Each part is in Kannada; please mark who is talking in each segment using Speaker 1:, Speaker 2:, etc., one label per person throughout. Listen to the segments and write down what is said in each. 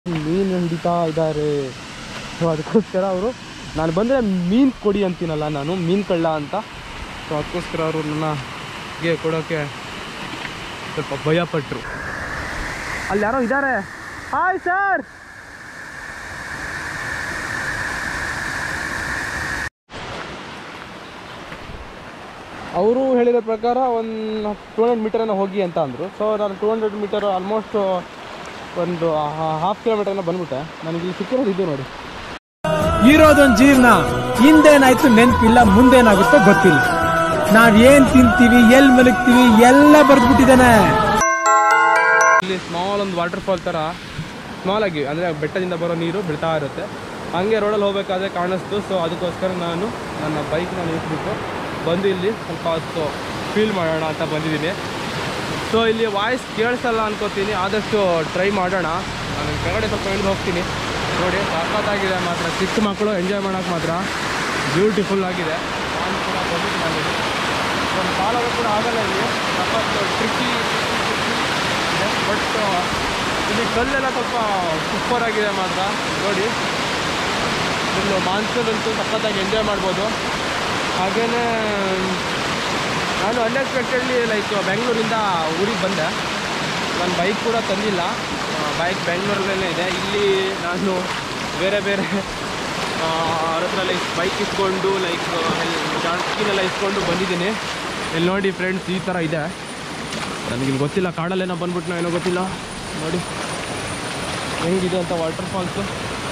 Speaker 1: ಮೀನು ಹಿಡಿತಾ ಇದ್ದಾರೆ ಸೊ ಅದಕ್ಕೋಸ್ಕರ ಅವರು ನಾನು ಬಂದರೆ ಮೀನು ಕೊಡಿ ಅಂತೀನಲ್ಲ ನಾನು ಮೀನು ಕಳ್ಳ ಅಂತ ಸೊ ಅದಕ್ಕೋಸ್ಕರ ಅವರು ನನಗೆ ಕೊಡೋಕ್ಕೆ ಸ್ವಲ್ಪ ಭಯಪಟ್ಟರು ಅಲ್ಲಿ ಯಾರೋ ಇದ್ದಾರೆ ಹಾಯ್ ಸರ್ ಅವರು ಹೇಳಿದ ಪ್ರಕಾರ ಒಂದು ಟೂ ಹಂಡ್ರೆಡ್ ಮೀಟರನ್ನು ಹೋಗಿ ಅಂತ ಅಂದರು ಸೊ ನಾನು ಟೂ ಹಂಡ್ರೆಡ್ ಮೀಟರ್ ಆಲ್ಮೋಸ್ಟ್ ಒಂದು ಹಾಫ್ ಕಿಲೋಮೀಟರ್ನ ಬಂದ್ಬಿಟ್ಟೆ ನನಗೆ ಇಲ್ಲಿ ಸಿಕ್ಕಿರೋದು ಇದು ನೋಡಿ
Speaker 2: ಇರೋದೊಂದ್ ಜೀವನ ಹಿಂದೇನಾಯ್ತು ನೆನ್ಪಿಲ್ಲ ಮುಂದೇನಾಗುತ್ತೋ ಗೊತ್ತಿಲ್ಲ ನಾವ್ ಏನ್ ತಿಂತೀವಿ ಎಲ್ ಮಲಗ್ತೀವಿ ಎಲ್ಲ ಬರ್ದ್ಬಿಟ್ಟಿದಾನೆ
Speaker 1: ಇಲ್ಲಿ ಸ್ಮಾಲ್ ಒಂದು ವಾಟರ್ ಫಾಲ್ ಥರ ಸ್ಮಾಲ್ ಆಗಿ ಅಂದರೆ ಬೆಟ್ಟದಿಂದ ಬರೋ ನೀರು ಬೀಳ್ತಾ ಇರುತ್ತೆ ಹಾಗೆ ರೋಡಲ್ಲಿ ಹೋಗಬೇಕಾದ್ರೆ ಕಾಣಿಸ್ತು ಸೊ ಅದಕ್ಕೋಸ್ಕರ ನಾನು ನನ್ನ ಬೈಕ್ನ ನಿಲ್ಲಿಸ್ಬಿಟ್ಟು ಬಂದು ಇಲ್ಲಿ ಸ್ವಲ್ಪ ಹೊತ್ತು ಫೀಲ್ ಮಾಡೋಣ ಅಂತ ಬಂದಿದ್ದೀನಿ ಸೊ ಇಲ್ಲಿ ವಾಯ್ಸ್ ಕೇಳಿಸಲ್ಲ ಅನ್ಕೋತೀನಿ ಆದಷ್ಟು ಟ್ರೈ ಮಾಡೋಣ ನಾನು ಕೆಳಗಡೆ ಸ್ವಲ್ಪ ಇಳಿದು ಹೋಗ್ತೀನಿ ನೋಡಿ ಸಖತ್ತಾಗಿದೆ ಮಾತ್ರ ಚಿಕ್ಕ ಮಕ್ಕಳು ಎಂಜಾಯ್ ಮಾಡೋಕೆ ಮಾತ್ರ ಬ್ಯೂಟಿಫುಲ್ ಆಗಿದೆ ನಾನು ಕೂಡ ಬಂದಿದ್ದೀನಿ ಅಲ್ಲಿ ಒಂದು ಕಾಲಾಗ ಕೂಡ ಆಗಲ್ಲ ಇಲ್ಲಿ ಸಖತ್ತು ಟ್ರಿಕ್ಕಿ ಇದೆ ಬಟ್ ಇಲ್ಲಿ ಕಲ್ಲೆಲ್ಲ ಸ್ವಲ್ಪ ಸೂಪರ್ ಆಗಿದೆ ಮಾತ್ರ ನೋಡಿ ಫುಲ್ಲು ಮಾನ್ಸೂನ್ ಅಂತೂ ಸಖತ್ತಾಗಿ ಎಂಜಾಯ್ ಮಾಡ್ಬೋದು ಹಾಗೆಯೇ ನಾನು ಅನ್ಎಕ್ಸ್ಪೆಕ್ಟೆಡ್ಲಿ ಲೈಕ್ ಬೆಂಗಳೂರಿಂದ ಊರಿಗೆ ಬಂದೆ ನನ್ನ ಬೈಕ್ ಕೂಡ ತಂದಿಲ್ಲ ಬೈಕ್ ಬೆಂಗಳೂರಲ್ಲೇ ಇದೆ ಇಲ್ಲಿ ನಾನು ಬೇರೆ ಬೇರೆ ಅವ್ರ ಹತ್ರ ಲೈಕ್ ಬೈಕ್ ಇಸ್ಕೊಂಡು ಲೈಕ್ ಜಾಸ್ತಿನೆಲ್ಲ ಇಸ್ಕೊಂಡು ಬಂದಿದ್ದೀನಿ ಇಲ್ಲಿ ನೋಡಿ ಫ್ರೆಂಡ್ಸ್ ಈ ಥರ ಇದೆ ನನಗಿಲ್ಲಿ ಗೊತ್ತಿಲ್ಲ ಕಾಡಲ್ಲೇನೋ ಬಂದ್ಬಿಟ್ಟು ಏನೋ ಗೊತ್ತಿಲ್ಲ ನೋಡಿ ಹೆಂಗಿದೆ ಅಂತ ವಾಟರ್ ಫಾಲ್ಸು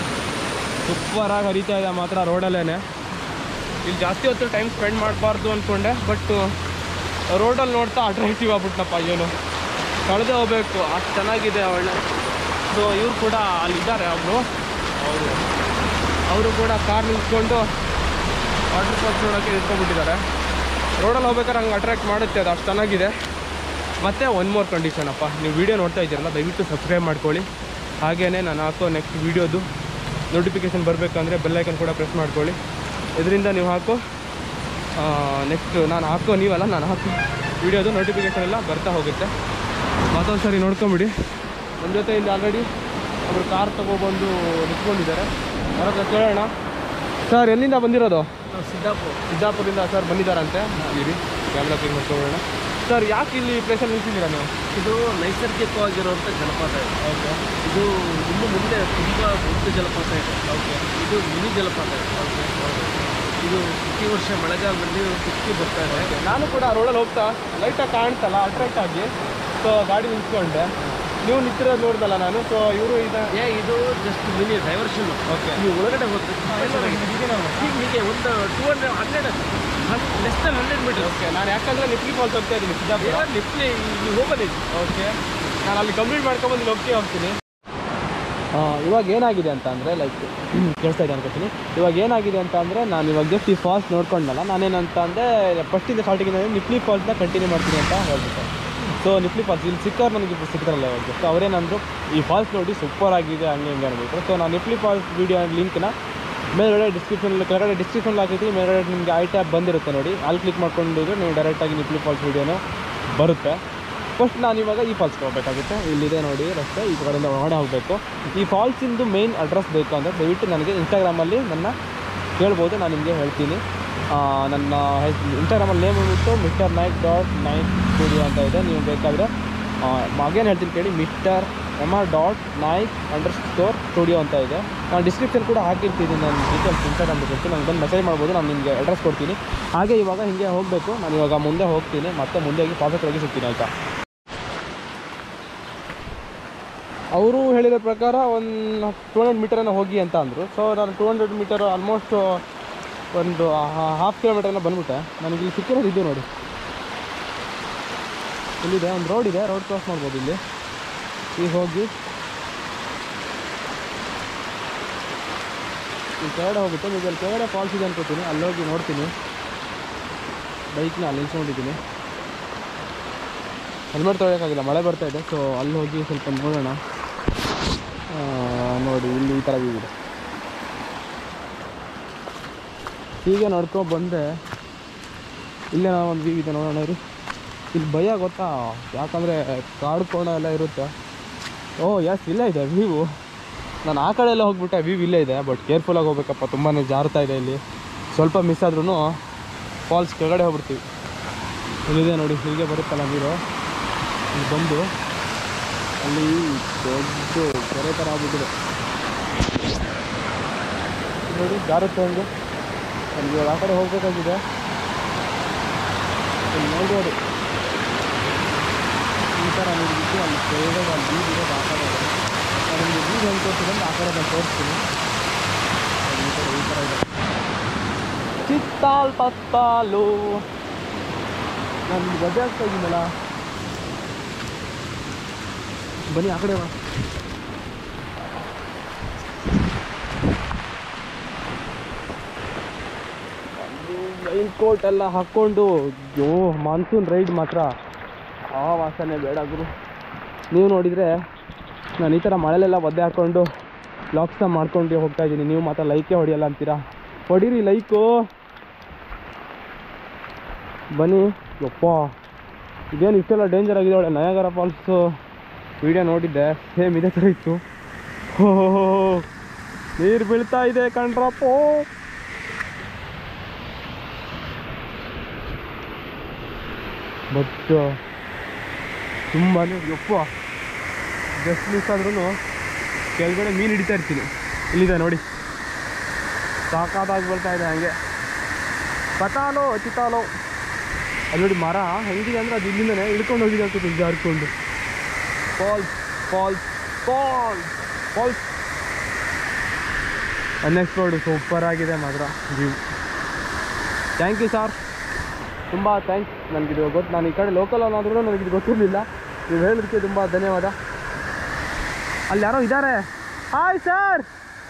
Speaker 1: ಸೂಪರಾಗಿ ಹರಿತಾ ಇದೆ ಮಾತ್ರ ರೋಡಲ್ಲೇ ಇಲ್ಲಿ ಜಾಸ್ತಿ ಹೊತ್ತು ಟೈಮ್ ಸ್ಪೆಂಡ್ ಮಾಡಬಾರ್ದು ಅಂದ್ಕೊಂಡೆ ಬಟ್ ರೋಡಲ್ಲಿ ನೋಡ್ತಾ ಅಟ್ರಾಕ್ಟಿವ್ ಆಗ್ಬಿಟ್ನಪ್ಪ ಏನು ಕಳೆದೇ ಹೋಗ್ಬೇಕು ಅಷ್ಟು ಚೆನ್ನಾಗಿದೆ ಒಳ್ಳೆ ಸೊ ಇವ್ರು ಕೂಡ ಅಲ್ಲಿದ್ದಾರೆ ಅವರು ಅವರು ಅವರು ಕೂಡ ಕಾರ್ ನಿಲ್ಸ್ಕೊಂಡು ವಾಟರ್ ಫಾಲ್ಸ್ ನೋಡೋಕ್ಕೆ ನಿಂತ್ಕೊಂಡ್ಬಿಟ್ಟಿದ್ದಾರೆ ರೋಡಲ್ಲಿ ಹೋಗ್ಬೇಕಾದ್ರೆ ಹಂಗೆ ಅಟ್ರಾಕ್ಟ್ ಮಾಡುತ್ತೆ ಅದು ಅಷ್ಟು ಚೆನ್ನಾಗಿದೆ ಮತ್ತು ಒನ್ ಮೋರ್ ಕಂಡೀಷನ್ ಅಪ್ಪ ನೀವು ವೀಡಿಯೋ ನೋಡ್ತಾ ಇದ್ದೀರಲ್ಲ ದಯವಿಟ್ಟು ಸಬ್ಸ್ಕ್ರೈಬ್ ಮಾಡ್ಕೊಳ್ಳಿ ಹಾಗೆಯೇ ನಾನು ಹಾಕೋ ನೆಕ್ಸ್ಟ್ ವೀಡಿಯೋದು ನೋಟಿಫಿಕೇಷನ್ ಬರಬೇಕಂದ್ರೆ ಬೆಲ್ಲೈಕನ್ ಕೂಡ ಪ್ರೆಸ್ ಮಾಡ್ಕೊಳ್ಳಿ ಇದರಿಂದ ನೀವು ಹಾಕೋ ನೆಕ್ಸ್ಟ್ ನಾನು ಹಾಕೋ ನೀವಲ್ಲ ನಾನು ಹಾಕೋ ವೀಡಿಯೋದು ನೋಟಿಫಿಕೇಷನ್ ಎಲ್ಲ ಬರ್ತಾ ಹೋಗುತ್ತೆ ಮತ್ತೊಂದು ಸರಿ ನೋಡ್ಕೊಂಬಿಡಿ ನಮ್ಮ ಜೊತೆ ಇಲ್ಲಿ ಆಲ್ರೆಡಿ ಒಬ್ಬರು ಕಾರ್ ತೊಗೊಬಂದು ನಿಂತ್ಕೊಂಡಿದ್ದಾರೆ ಅವ್ರ ಹತ್ರ ಕೇಳೋಣ ಸರ್ ಎಲ್ಲಿಂದ ಬಂದಿರೋದು
Speaker 2: ಸಿದ್ದಾಪುರ
Speaker 1: ಸಿದ್ದಾಪುರದಿಂದ ಸರ್ ಬಂದಿದ್ದಾರಂತೆ ಇರಿ ಕ್ಯಾಮ್ರಾ ಕ್ಲೀನ್ ಮಾಡ್ಕೊಳ್ಳೋಣ ಸರ್ ಯಾಕೆ ಇಲ್ಲಿ ಪ್ಲೇಸಲ್ಲಿ ನಿಲ್ಸಿದ್ದೀರಾ ನೀವು
Speaker 2: ಇದು ನೈಸರ್ಗಿಕವಾಗಿರುವಂತ ಜಲಪಾತ ಇದೆ
Speaker 1: ಓಕೆ
Speaker 2: ಇದು ಇನ್ನು ಮುಂದೆ ತುಂಬಾ ದೊಡ್ಡ ಜಲಪಾತ ಇದೆ
Speaker 1: ಓಕೆ
Speaker 2: ಇದು ಮಿನಿ ಜಲಪಾತ ಇದೆ ಇದು ಪ್ರತಿ ವರ್ಷ ಮಳೆಗಾಲದಲ್ಲಿ ಸುತ್ತಿ ಬರ್ತಾ ಇದೆ
Speaker 1: ನಾನು ಕೂಡ ರೋಡಲ್ಲಿ ಹೋಗ್ತಾ ಲೈಟಾಗಿ ಕಾಣ್ತಲ್ಲ ಅಟ್ರಾಕ್ಟ್ ಆಗಿ ಸೊ ಗಾಡಿ ನಿಲ್ಸ್ಕೊಂಡೆ ನೀವು ನಿಂತಿರೋದು ನೋಡ್ದಲ್ಲ ನಾನು ಸೊ ಇವರು ಇದ
Speaker 2: ಏ ಇದು ಜಸ್ಟ್ ಮಿನಿ ಡೈವರ್ಷನ್
Speaker 1: ಓಕೆ
Speaker 2: ನೀವು ಒಳಗಡೆ ಹೋದ್ರೆ ಹೀಗೆ ಹೀಗೆ ಒಂದು two hundred hundred less than hundred metre
Speaker 1: okay ನಾನು ಯಾಕಂದ್ರೆ ನಿಪ್ಲಿ ಫಾಲ್ಸ್ ಹೋಗ್ತಾ ಇದ್ದೀನಿ ಸಿದ್ದಾಪುರ
Speaker 2: ಲಿಫ್ಟ್ಲಿ ನೀವು ಹೋಗೋದು
Speaker 1: ಓಕೆ ನಾನು ಅಲ್ಲಿ ಕಂಪ್ಲೀಟ್ ಮಾಡ್ಕೊಂಬಂದು ಇಲ್ಲಿ ಹೋಗ್ತೀನಿ ಹೋಗ್ತೀನಿ ಇವಾಗ ಏನಾಗಿದೆ ಅಂತ ಅಂದರೆ ಲೈಕ್ ಕೇಳ್ತಾ ಇದೆ ಅನ್ಕೋತೀನಿ ಇವಾಗ ಏನಾಗಿದೆ ಅಂತ ಅಂದರೆ ನಾನು ಇವಾಗ ಜಸ್ಟ್ ಈ ಫಾಲ್ಸ್ ನೋಡ್ಕೊಂಡಲ್ಲ ನಾನೇನಂತ ಅಂದರೆ ಫಸ್ಟಿಂದ ಸ್ಟಾರ್ಟಿಂಗ್ ನಿಪ್ಲಿ ಫಾಲ್ಸ್ನ ಕಂಟಿನ್ಯೂ ಮಾಡ್ತೀನಿ ಅಂತ ಹೇಳ್ಬಿಟ್ಟೆ ಸೊ ನಿಪ್ಲಿ ಫಾಲ್ಸ್ ಇಲ್ಲಿ ಸಿಕ್ಕವ್ರು ನನಗೆ ಇಬ್ರು ಸಿಕ್ತಾರಲ್ಲ ಇವಾಗ ಸೊ ಅವರೇನಂದ್ರು ಈ ಫಾಲ್ಸ್ ನೋಡಿ ಸೂಪರ್ ಆಗಿದೆ ಹಂಗೆ ಹಿಂಗೆ ಅನ್ಬಿಟ್ರು ಸೊ ನಾನು ನಿಪ್ಲಿ ಫಾಲ್ಸ್ ವೀಡಿಯೋ ಲಿಂಕ್ನ ಮೇಲ್ಗಡೆ ಡಿಸ್ಕ್ರಿಪ್ಷನ್ ಕೆಳಗಡೆ ಡಿಸ್ಕ್ರಿಪ್ಷನ್ ಹಾಕಿರ್ತೀನಿ ಮೇಲ್ಗಡೆ ನಿಮಗೆ ಐ ಟ್ಯಾಬ್ ಬಂದಿರುತ್ತೆ ನೋಡಿ ಅಲ್ಲಿ ಕ್ಲಿಕ್ ಮಾಡ್ಕೊಂಡಿದ್ರೆ ನೀವು ಡೈರೆಕ್ಟಾಗಿ ನಿಪ್ಲಿ ಫಾಲ್ಸ್ ವೀಡಿಯೋನು ಬರುತ್ತೆ ಫಸ್ಟ್ ನಾನು ಇವಾಗ ಈ ಫಾಲ್ಸ್ಗೆ ಹೋಗಬೇಕಾಗುತ್ತೆ ಇಲ್ಲಿದೆ ನೋಡಿ ರಸ್ತೆ ಈ ಕಡೆಯಿಂದ ಒಳಗಡೆ ಹೋಗಬೇಕು ಈ ಫಾಲ್ಸಿಂದು ಮೇನ್ ಅಡ್ರೆಸ್ ಬೇಕು ಅಂದರೆ ದಯವಿಟ್ಟು ನನಗೆ ಇನ್ಸ್ಟಾಗ್ರಾಮಲ್ಲಿ ನನ್ನ ಕೇಳ್ಬೋದು ನಾನು ನಿಮಗೆ ಹೇಳ್ತೀನಿ ಆ, ನನ್ನ ಇನ್ಸ್ಟಾಗ್ರಾಮಲ್ಲಿ ನೇಮ್ ಬಂದ್ಬಿಟ್ಟು mister Naik dot Naik studio ಅಂತ ಇದೆ ನೀವು ಬೇಕಾದರೆ ಅಗೇನ್ ಹೇಳ್ತೀನಿ ಕೇಳಿ mister M R dot Naik underscore studio ಅಂತ ಇದೆ ನಾನು ಡಿಸ್ಕ್ರಿಪ್ಷನ್ ಕೂಡ ಹಾಕಿರ್ತೀನಿ ನನ್ನ ಡೀಟೇಲ್ಸ್ ಇನ್ಸ್ಟಾಗ್ರಾಮ್ ಡೀಟೇಲ್ಸ್ ನನಗೆ ಬಂದು ಮೆಸೇಜ್ ಮಾಡ್ಬೋದು ನಾನು ನಿಮಗೆ ಅಡ್ರೆಸ್ ಕೊಡ್ತೀನಿ ಹಾಗೆ ಇವಾಗ ಹಿಂಗೆ ಹೋಗಬೇಕು ನಾನು ಇವಾಗ ಮುಂದೆ ಹೋಗ್ತೀನಿ ಮತ್ತೆ ಮುಂದೆ ಹೋಗಿ ಪಾಕೆಟ್ ಒಳಗೆ ಸಿಗ್ತೀನಿ ಆಯಿತಾ ಅವರು ಹೇಳಿದ ಪ್ರಕಾರ ಒಂದು ಟೂ ಹಂಡ್ರೆಡ್ ಮೀಟರನ್ನು ಹೋಗಿ ಅಂತ ಅಂದರು ಸೊ ನಾನು ಟೂ ಹಂಡ್ರೆಡ್ ಮೀಟರ್ ಆಲ್ಮೋಸ್ಟ್ ಒಂದು ಹಾಫ್ ಕಿಲೋಮೀಟರ್ನ ಬಂದ್ಬಿಟ್ಟೆ ನನಗೆ ಇಲ್ಲಿ ಸಿಕ್ಕಿರೋದು ಇದು ನೋಡಿ ಇಲ್ಲಿದೆ ಒಂದು ರೋಡ್ ಇದೆ ರೋಡ್ ಕ್ರಾಸ್ ಮಾಡ್ಬೋದು ಇಲ್ಲಿ ಈಗ ಹೋಗಿ ಈ ಕೆಳಗಡೆ ಹೋಗುತ್ತೆ ನೀವು ಅಲ್ಲಿ ಕೆಳಗಡೆ ಫಾಲ್ಸ್ ಇದೆ ಅನ್ಕೋತೀನಿ ಅಲ್ಲಿ ಹೋಗಿ ನೋಡ್ತೀನಿ ಬೈಕ್ನ ಅಲ್ಲಿ ನಿಲ್ಸ್ಕೊಂಡಿದ್ದೀನಿ ಹೆಲ್ಮೆಟ್ ತೊಗೊಳಕ್ಕಾಗಿಲ್ಲ ಮಳೆ ಬರ್ತಾ ಇದೆ ಸೊ ಅಲ್ಲಿ ಹೋಗಿ ಸ್ವಲ್ಪ ನೋಡೋಣ ಆ, ನೋಡಿ ಇಲ್ಲಿ ಈ ಥರ ವ್ಯೂ ಇದೆ ಹೀಗೆ ನಡ್ಕೊಂಡು ಬಂದೆ ಇಲ್ಲೇ ನಾವು ಒಂದು ವ್ಯೂ ಇದೆ ನೋಡೋಣ ರೀ ಇಲ್ಲಿ ಭಯ ಗೊತ್ತಾ ಯಾಕಂದರೆ ಕಾಡು ಕೋಣ ಎಲ್ಲ ಇರುತ್ತೆ ಓ ಎಸ್ ಇಲ್ಲೇ ಇದೆ ವ್ಯೂ ನಾನು ಆ ಕಡೆ ಎಲ್ಲ ಹೋಗ್ಬಿಟ್ಟೆ ವ್ಯೂ ಇಲ್ಲೇ ಇದೆ ಬಟ್ ಕೇರ್ಫುಲ್ಲಾಗಿ ಹೋಗ್ಬೇಕಪ್ಪ ತುಂಬಾ ಜಾರುತ್ತಾ ಇದೆ ಇಲ್ಲಿ ಸ್ವಲ್ಪ ಮಿಸ್ ಆದ್ರೂ ಫಾಲ್ಸ್ ಕೆಳಗಡೆ ಹೋಗ್ಬಿಡ್ತೀವಿ ಇಲ್ಲಿದೆ ನೋಡಿ ಹೀಗೆ ಬರುತ್ತಲ್ಲ ನೀರು ಇಲ್ಲಿ ಬಂದು ಅಲ್ಲಿ ದೊಡ್ಡ ಕೆರೆ ಥರ ಆಗ್ಬಿಟ್ಟಿದೆ ನೋಡಿ ಜಾರುತ್ತೆ ಹಂಗೆ ಅಲ್ಲಿ ಇವಾಗ ಆ ಕಡೆ ಹೋಗ್ಬೇಕಾಗಿದೆ ಇಲ್ಲಿ ನೋಡ್ಬೋದು ಈ ಥರ ನೀರು ಬಿಟ್ಟು ಅಲ್ಲಿ ಕೆಳಗಡೆ ಅಲ್ಲಿ ಬೀದ್ ಇರೋದು ಆ ಕಡೆ ಇದೆ ನಾನು ನಿಮಗೆ ಬೀದ್ ಹೆಂಗೆ ತೋರಿಸ್ತೀನಿ ಅಂತ ಆ ಕಡೆ ನಾನು ತೋರಿಸ್ತೀನಿ ಅದು ಈ ಕಡೆ ಈ ಥರ ಇದೆ ಚಿತ್ತಾಲ್ ಪತ್ತಾಲು ನಾನು ಇಲ್ಲಿ ಗದ್ದೆ ಆಗ್ತಾ ಇದ್ದೀನಲ್ಲ ಬನ್ನಿ ಆ ಕಡೆ ಬಾ ರೈನ್ ಕೋಟ್ ಎಲ್ಲ ಹಾಕ್ಕೊಂಡು ಯೋ ಮಾನ್ಸೂನ್ ರೈಡ್ ಮಾತ್ರ ಆ ವಾಸನೆ ಬೇಡ ಗುರು ನೀವು ನೋಡಿದರೆ ನಾನು ಈ ಥರ ಮಳೆಲೆಲ್ಲ ಒದ್ದೆ ಹಾಕ್ಕೊಂಡು ಲಾಕ್ಸ್ನ ಮಾಡ್ಕೊಂಡು ಹೋಗ್ತಾ ಇದ್ದೀನಿ ನೀವು ಮಾತ್ರ ಲೈಕೇ ಹೊಡಿಯಲ್ಲ ಅಂತೀರಾ ಹೊಡೀರಿ ಲೈಕು ಬನ್ನಿ ಯಪ್ಪ ಇದೇನು ಇಷ್ಟೆಲ್ಲ ಡೇಂಜರ್ ಆಗಿದೆ ಒಳ್ಳೆ ನಯಗರ ಫಾಲ್ಸು ವಿಡಿಯೋ ನೋಡಿದ್ದೆ ಸೇಮ್ ಇದೇ ಥರ ಇತ್ತು ಹೋ ನೀರು ಬೀಳ್ತಾ ಇದೆ ಕಣ್ರಪ್ಪೋ ಬಟ್ ತುಂಬಾ ಯಪ್ಪ ಜಸ್ಟ್ ಮಿಸ್ ಆದ್ರೂ ಕೆಳಗಡೆ ಮೀನು ಹಿಡಿತಾ ಇರ್ತೀನಿ ಇಲ್ಲಿದೆ ನೋಡಿ ಸಾಕಾದಾಗಿ ಬರ್ತಾ ಇದೆ ಹಂಗೆ ಪತಾಲೋ ಚಿತಾಲೋ ಅಲ್ಲಿ ನೋಡಿ ಮರ ಹೆಂಗಿದೆ ಅಂದರೆ ಅದು ಇಲ್ಲಿಂದನೇ ಇಳ್ಕೊಂಡು ಹೋಗಿದೆ ಆಗ್ತದೆ ಜಾರ್ಕೊಂಡು falls falls falls falls unexplored super ಆಗಿದೆ ಮಾತ್ರ ವ್ಯೂ ಥ್ಯಾಂಕ್ ಯು ಸರ್ ತುಂಬ ಥ್ಯಾಂಕ್ಸ್ ನನಗಿದು ಗೊತ್ತು ನಾನು ಈ ಕಡೆ ಲೋಕಲ್ ಅನ್ನೋದ್ರೂ ನನಗಿದು ಗೊತ್ತಿರಲಿಲ್ಲ ನೀವು ಹೇಳಿದಕ್ಕೆ ತುಂಬ ಧನ್ಯವಾದ ಅಲ್ಲಿ ಯಾರೋ ಇದ್ದಾರೆ ಹಾಯ್ ಸರ್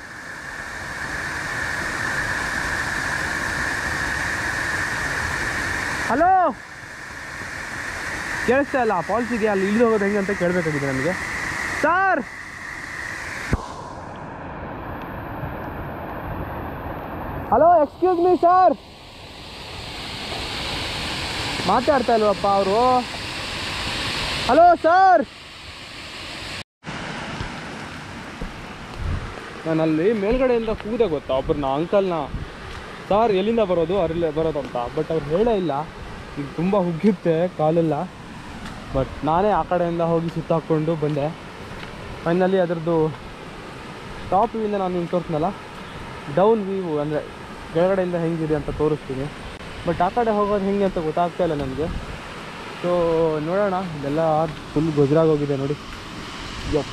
Speaker 1: ಹಲೋ ಕೇಳಿಸ್ತಾ ಇಲ್ಲ ಫಾಲ್ಸ್ ಇದೆಯಾ ಅಲ್ಲಿ ಇಳಿದು ಹೋಗೋದು ಹೆಂಗೆ ಅಂತ ಕೇಳಬೇಕಾಗಿದೆ ನನಗೆ sir hello excuse me sir ಮಾತಾಡ್ತಾ ಇಲ್ವಪ್ಪ ಅವರು ಹಲೋ ಸರ್ ನಾನು ಅಲ್ಲಿ ಮೇಲ್ಗಡೆಯಿಂದ ಕೂದೆ ಗೊತ್ತಾ ಒಬ್ಬರನ್ನ ಅಂಕಲ್ನ ಸರ್ ಎಲ್ಲಿಂದ ಬರೋದು ಅಲ್ಲೇ ಬರೋದು ಅಂತ ಬಟ್ ಅವ್ರು ಹೇಳೇ ಇಲ್ಲ ಈಗ ತುಂಬ ಹುಗ್ಗಿರುತ್ತೆ ಕಾಲೆಲ್ಲ ಬಟ್ ನಾನೇ ಆ ಕಡೆಯಿಂದ ಹೋಗಿ ಸುತ್ತಾಕ್ಕೊಂಡು ಬಂದೆ ಫೈನಲಿ ಅದರದ್ದು ಟಾಪ್ ವ್ಯೂಯಿಂದ ನಾನು ನಿಮ್ಗೆ ತೋರಿಸ್ನಲ್ಲ ಡೌನ್ ವ್ಯೂ ಅಂದರೆ ಕೆಳಗಡೆಯಿಂದ ಹೆಂಗಿದೆ ಅಂತ ತೋರಿಸ್ತೀನಿ ಬಟ್ ಆ ಕಡೆ ಹೋಗೋದು ಹೆಂಗೆ ಅಂತ ಗೊತ್ತಾಗ್ತಾ ಇಲ್ಲ ನನಗೆ ಸೊ ನೋಡೋಣ ಇದೆಲ್ಲ ಫುಲ್ ಗೊಜ್ರಾಗೋಗಿದೆ ನೋಡಿ ಯಪ್ಪ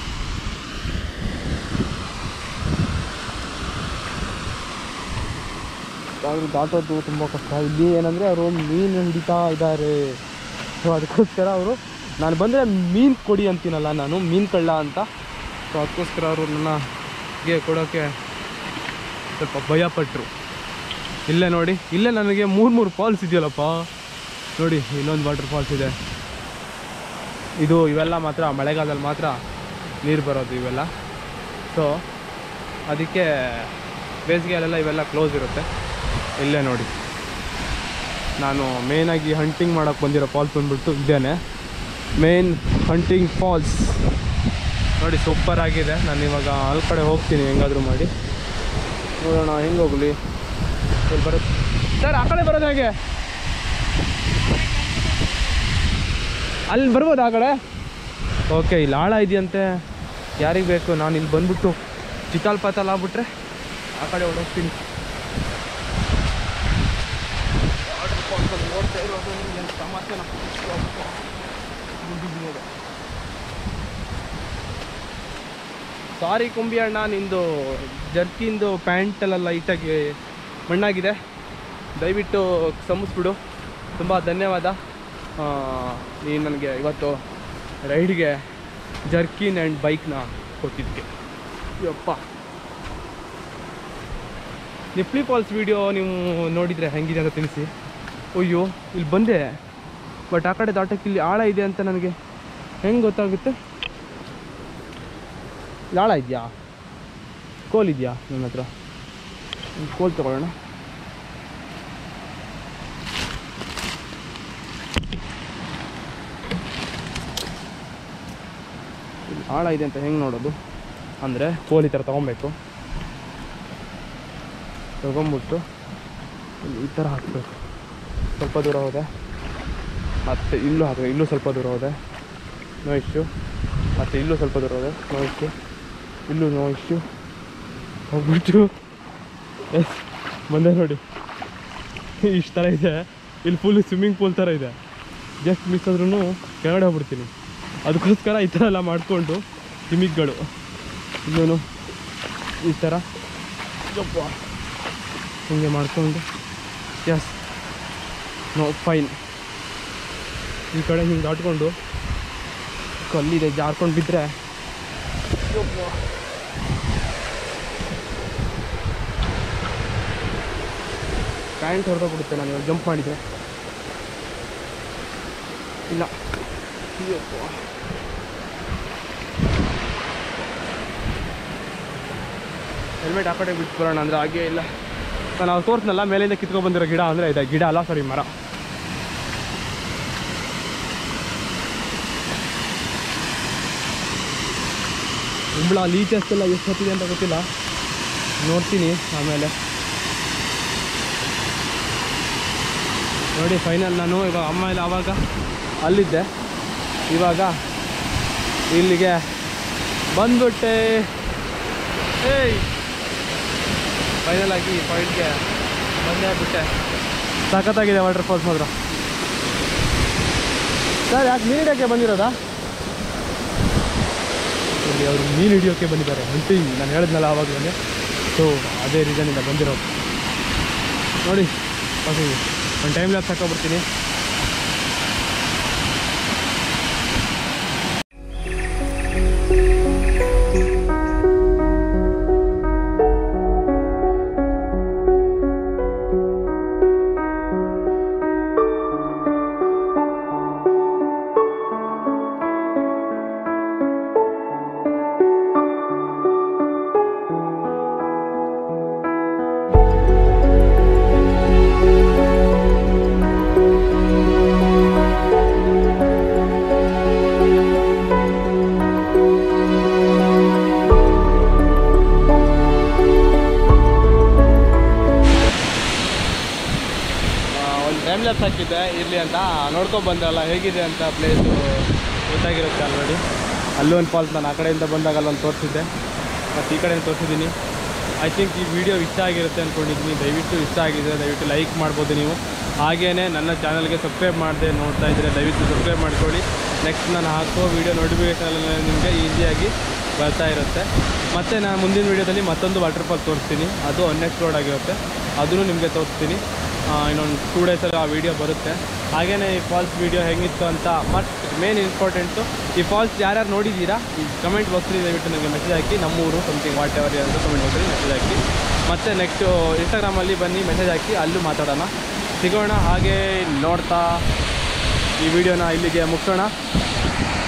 Speaker 1: ಆದರೂ ದಾಟೋದು ತುಂಬ ಕಷ್ಟ ಇಲ್ಲಿ ಏನಂದರೆ ಅವರು ಮೀನು ಹಿಡಿತಾ ಇದ್ದಾರೆ ಸೊ ಅದಕ್ಕೋಸ್ಕರ ಅವರು ನಾನು ಬಂದರೆ ಮೀನು ಕೊಡಿ ಅಂತೀನಲ್ಲ ನಾನು ಮೀನು ಕಳ್ಳ ಅಂತ ಸೊ ಅದಕ್ಕೋಸ್ಕರ ಅವರು ನನಗೆ ಕೊಡೋಕ್ಕೆ ಸ್ವಲ್ಪ ಭಯಪಟ್ಟರು ಇಲ್ಲೇ ನೋಡಿ ಇಲ್ಲೇ ನನಗೆ ಮೂರು ಮೂರು ಫಾಲ್ಸ್ ಇದೆಯಲ್ಲಪ್ಪ ನೋಡಿ ಇಲ್ಲೊಂದು ವಾಟರ್ ಫಾಲ್ಸ್ ಇದೆ ಇದು ಇವೆಲ್ಲ ಮಾತ್ರ ಮಳೆಗಾಲದಲ್ಲಿ ಮಾತ್ರ ನೀರು ಬರೋದು ಇವೆಲ್ಲ ಸೊ ಅದಕ್ಕೆ ಬೇಸಿಗೆಯಲ್ಲೆಲ್ಲ ಇವೆಲ್ಲ ಕ್ಲೋಸ್ ಇರುತ್ತೆ ಇಲ್ಲೇ ನೋಡಿ ನಾನು ಮೇಯ್ನಾಗಿ ಹಂಟಿಂಗ್ ಮಾಡೋಕ್ಕೆ ಬಂದಿರೋ ಫಾಲ್ಸ್ ಬಂದ್ಬಿಟ್ಟು ಇದ್ದೇನೆ ಮೇನ್ ಹಂಟಿಂಗ್ ಫಾಲ್ಸ್ ನೋಡಿ ಸೂಪರ್ ಆಗಿದೆ ನಾನು ಇವಾಗ ಅಲ್ಲಿ ಕಡೆ ಹೋಗ್ತೀನಿ ಹೆಂಗಾದರೂ ಮಾಡಿ ನೋಡೋಣ ಹೆಂಗೆ ಹೋಗಲಿ ಇಲ್ಲಿ ಬರುತ್ತೆ ಸರ್ ಆ ಕಡೆ ಬರೋದು ಹೇಗೆ ಅಲ್ಲಿ ಬರ್ಬೋದು ಆ ಕಡೆ ಓಕೆ ಇಲ್ಲಿ ಆಳ ಇದೆಯಂತೆ ಯಾರಿಗೆ ಬೇಕು ನಾನು ಇಲ್ಲಿ ಬಂದ್ಬಿಟ್ಟು ಚಿತ್ತಾಲ್ ಪಾತಾಲ್ ಆಗ್ಬಿಟ್ರೆ ಆ ಕಡೆ ಹೊಡೋಗ್ತೀನಿ ನೋಡ್ತಾ ಇರೋದು ಏನು ತಮಾಷೆನ ಸಾರಿ ಕುಂಬಿ ಅಣ್ಣ ನಿಂದು ಜರ್ಕಿಂದು ಪ್ಯಾಂಟೆಲ್ಲ ಲೈಟಾಗಿ ಮಣ್ಣಾಗಿದೆ ದಯವಿಟ್ಟು ಕ್ಷಮಿಸ್ಬಿಡು ತುಂಬ ಧನ್ಯವಾದ ಆ, ನೀನು ನನಗೆ ಇವತ್ತು ರೈಡ್ಗೆ ಜರ್ಕಿನ್ ಆ್ಯಂಡ್ ಬೈಕ್ನ ಕೊಟ್ಟಿದ್ದಕ್ಕೆ ಯಪ್ಪ ನಿಪ್ಲಿ ಫಾಲ್ಸ್ ವಿಡಿಯೋ ನೀವು ನೋಡಿದರೆ ಹೆಂಗಿದೆ ಅಂತ ತಿಳಿಸಿ ಅಯ್ಯೋ ಇಲ್ಲಿ ಬಂದೆ ಬಟ್ ಆ ಕಡೆ ದಾಟಕ್ಕೆ ಇಲ್ಲಿ ಆಳ ಇದೆ ಅಂತ ನನಗೆ ಹೆಂಗೆ ಗೊತ್ತಾಗುತ್ತೆ ಇಲ್ಲಿ ಆಳ ಇದೆಯಾ ಕೋಲ್ ಇದೆಯಾ ನನ್ನ ಹತ್ರ ಒಂದು ಕೋಲ್ ತಗೊಳ್ಳೋಣ ಇಲ್ಲಿ ಆಳ ಇದೆ ಅಂತ ಹೆಂಗೆ ನೋಡೋದು ಅಂದರೆ ಕೋಲ್ ಈ ಥರ ತೊಗೊಬೇಕು ತೊಗೊಂಬಿಟ್ಟು ಇಲ್ಲಿ ಈ ಥರ ಹಾಕಬೇಕು ಸ್ವಲ್ಪ ದೂರ ಹೋದೆ ಮತ್ತು ಇಲ್ಲೂ ಹಾಕಬೇಕು ಇಲ್ಲೂ ಸ್ವಲ್ಪ ದೂರ ಹೋದೆ ನೋ ಇಶ್ಯೂ ಮತ್ತು ಇಲ್ಲೂ ಸ್ವಲ್ಪ ದೂರ ಹೋದೆ ನೋ ಇಶ್ಯೂ ಇಲ್ಲೂ ನೋ ಇಶ್ಯೂ ಹೋಗ್ಬಿಟ್ಟು ಎಸ್ ಬಂದೆ ನೋಡಿ ಇಷ್ಟು ಥರ ಇದೆ ಇಲ್ಲಿ ಫುಲ್ ಸ್ವಿಮ್ಮಿಂಗ್ ಪೂಲ್ ಥರ ಇದೆ ಜಸ್ಟ್ ಮಿಸ್ ಆದ್ರೂ ಕೆಳಗಡೆ ಹೋಗ್ಬಿಡ್ತೀನಿ ಅದಕ್ಕೋಸ್ಕರ ಈ ಥರ ಎಲ್ಲ ಮಾಡಿಕೊಂಡು ಗಿಮಿಕ್ಗಳು ಇನ್ನೇನು ಈ ಥರ ಯಪ್ಪ ಹಿಂಗೆ ಮಾಡಿಕೊಂಡು ಎಸ್ ನೋ ಫೈನ್ ಈ ಕಡೆ ಹಿಂಗೆ ದಾಟ್ಕೊಂಡು ಕಲ್ಲಿದೆ ಜಾರ್ಕೊಂಡು ಬಿದ್ದರೆ ಪ್ಯಾಂಟ್ ಹೊರಟೋಗ್ಬಿಡುತ್ತೆ ನಾನು ಇವಾಗ ಜಂಪ್ ಮಾಡಿದರೆ ಇಲ್ಲ ಅಯ್ಯಪ್ಪ. ಹೆಲ್ಮೆಟ್ ಆ ಕಡೆ ಬಿಟ್ಟು ಬರೋಣ ಅಂದರೆ ಹಾಗೆ ಇಲ್ಲ ನಾನು ಅವ್ರು ತೋರಿಸ್ನಲ್ಲ ಮೇಲಿಂದ ಕಿತ್ಕೊಂಡು ಬಂದಿರೋ ಗಿಡ ಅಂದರೆ ಇದೆ ಗಿಡ ಅಲ್ಲ ಸಾರಿ ಮರ ಕುಂಬಳ ಲೀಚಸ್ ಎಲ್ಲ ಎಷ್ಟು ಹೊತ್ತಿದೆ ಅಂತ ಗೊತ್ತಿಲ್ಲ ನೋಡ್ತೀನಿ ಆಮೇಲೆ ನೋಡಿ ಫೈನಲ್ ನಾನು ಇವಾಗ ಅಮ್ಮ ಎಲ್ಲ ಆವಾಗ ಅಲ್ಲಿದ್ದೆ ಇವಾಗ ಇಲ್ಲಿಗೆ ಬಂದ್ಬಿಟ್ಟೆ ಏಯ್ ಫೈನಲ್ ಆಗಿ ಪಾಯಿಂಟ್ಗೆ ಬಂದೇ ಬಿಟ್ಟೆ ಸಖತ್ತಾಗಿದೆ ವಾಟರ್ ಫಾಲ್ಸ್ ಮಾತ್ರ ಸರ್ ಯಾಕೆ ಮೀನು ಹಿಡಿಯೋಕ್ಕೆ ಬಂದಿರೋದಾ ಇಲ್ಲಿ ಅವರು ಮೀನು ಹಿಡಿಯೋಕ್ಕೆ ಬಂದಿದ್ದಾರೆ ಹಂಟಿಂಗ್ ನಾನು ಹೇಳಿದ್ನಲ್ಲ ಆವಾಗಲೇ ಸೊ ಅದೇ ರೀಸನಿಂದ ಬಂದಿರೋದು ನೋಡಿ ಓಕೆ ಒಂದು ಟೈಮ್ ಲ್ಯಾಪ್ಸ್ ಹಾಕೊಬಿಡ್ತೀನಿ ಒಂದು ಟೈಮ್ ಲ್ಯಾಪ್ಸ್ ಹಾಕಿದ್ದೆ ಇರಲಿ ಅಂತ ನೋಡ್ಕೊಂಡು ಬಂದ್ರಲ್ಲ ಹೇಗಿದೆ ಅಂತ ಪ್ಲೇಸು ಗೊತ್ತಾಗಿರುತ್ತೆ ಆಲ್ರೆಡಿ ಅಲ್ಲೂ ಒಂದು ಫಾಲ್ಸ್ ನಾನು ಆ ಕಡೆಯಿಂದ ಬಂದಾಗ ಅಲ್ಲೊಂದು ತೋರಿಸಿದ್ದೆ ಮತ್ತು ಈ ಕಡೆ ತೋರಿಸಿದ್ದೀನಿ ಐ ಥಿಂಕ್ ಈ ವಿಡಿಯೋ ಇಷ್ಟ ಆಗಿರುತ್ತೆ ಅಂದ್ಕೊಂಡಿದ್ದೀನಿ ದಯವಿಟ್ಟು ಇಷ್ಟ ಆಗಿದೆ ದಯವಿಟ್ಟು ಲೈಕ್ ಮಾಡ್ಬೋದು ನೀವು ಹಾಗೆಯೇ ನನ್ನ ಚಾನಲ್ಗೆ ಸಬ್ಸ್ಕ್ರೈಬ್ ಮಾಡದೆ ನೋಡ್ತಾ ಇದ್ದರೆ ದಯವಿಟ್ಟು ಸಬ್ಸ್ಕ್ರೈಬ್ ಮಾಡ್ಕೊಳ್ಳಿ ನೆಕ್ಸ್ಟ್ ನಾನು ಹಾಕೋ ವಿಡಿಯೋ ನೋಟಿಫಿಕೇಷನ್ ನಿಮಗೆ ಈಸಿಯಾಗಿ ಬರ್ತಾ ಇರುತ್ತೆ ಮತ್ತು ನಾನು ಮುಂದಿನ ವೀಡಿಯೋದಲ್ಲಿ ಮತ್ತೊಂದು ವಾಟರ್ ಫಾಲ್ ತೋರಿಸ್ತೀನಿ ಅದು ಅನ್ಎಕ್ಸ್ಪ್ಲೋರ್ಡ್ ಆಗಿರುತ್ತೆ ಅದನ್ನು ನಿಮಗೆ ತೋರಿಸ್ತೀನಿ ಆ, ಇನ್ನೊಂದು ಟೂ ಡೇಸಲ್ಲಿ ಆ ವಿಡಿಯೋ ಬರುತ್ತೆ ಹಾಗೆಯೇ ಈ ಫಾಲ್ಸ್ ವಿಡಿಯೋ ಹೆಂಗಿತ್ತು ಅಂತ ಮತ್ತು ಮೇನ್ ಇಂಪಾರ್ಟೆಂಟು ಈ ಫಾಲ್ಸ್ ಯಾರ್ಯಾರು ನೋಡಿದ್ದೀರಾ ಈ ಕಮೆಂಟ್ ಬಾಕ್ಸಲ್ಲಿ ದಯವಿಟ್ಟು ನನಗೆ ಮೆಸೇಜ್ ಹಾಕಿ ನಮ್ಮೂರು ಸಮಥಿಂಗ್ ವಾಟ್ ಎವರ್ ಅಂತ ಕಮೆಂಟ್ ಬಾಕ್ಸಲ್ಲಿ ಮೆಸೇಜ್ ಹಾಕಿ ಮತ್ತು ನೆಕ್ಸ್ಟು ಇನ್ಸ್ಟಾಗ್ರಾಮಲ್ಲಿ ಬನ್ನಿ ಮೆಸೇಜ್ ಹಾಕಿ ಅಲ್ಲೂ ಮಾತಾಡೋಣ ಸಿಗೋಣ ಹಾಗೆ ನೋಡ್ತಾ ಈ ವಿಡಿಯೋನ ಇಲ್ಲಿಗೆ ಮುಗಿಸೋಣ